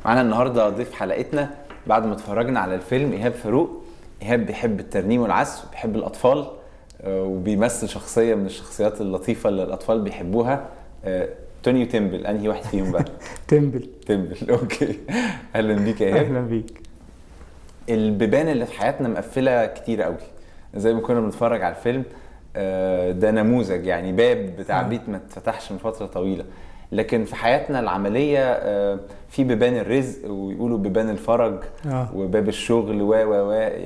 معانا النهارده ضيف حلقتنا بعد ما اتفرجنا على الفيلم ايهاب فاروق ايهاب بيحب الترنيم والعزف بيحب الاطفال آه، وبيمثل شخصيه من الشخصيات اللطيفه اللي الاطفال بيحبوها آه، توني وتمبل انهي واحد فيهم بقى تمبل تمبل اوكي اهلا بيك يا ايهاب اهلا بيك البيبان اللي في حياتنا مقفله كتير قوي زي ما كنا بنتفرج على الفيلم آه، ده نموذج يعني باب بتاع آه. بيت ما اتفتحش من فتره طويله لكن في حياتنا العمليه آه، في بيبان الرزق ويقولوا بيبان الفرج اه وباب الشغل و و و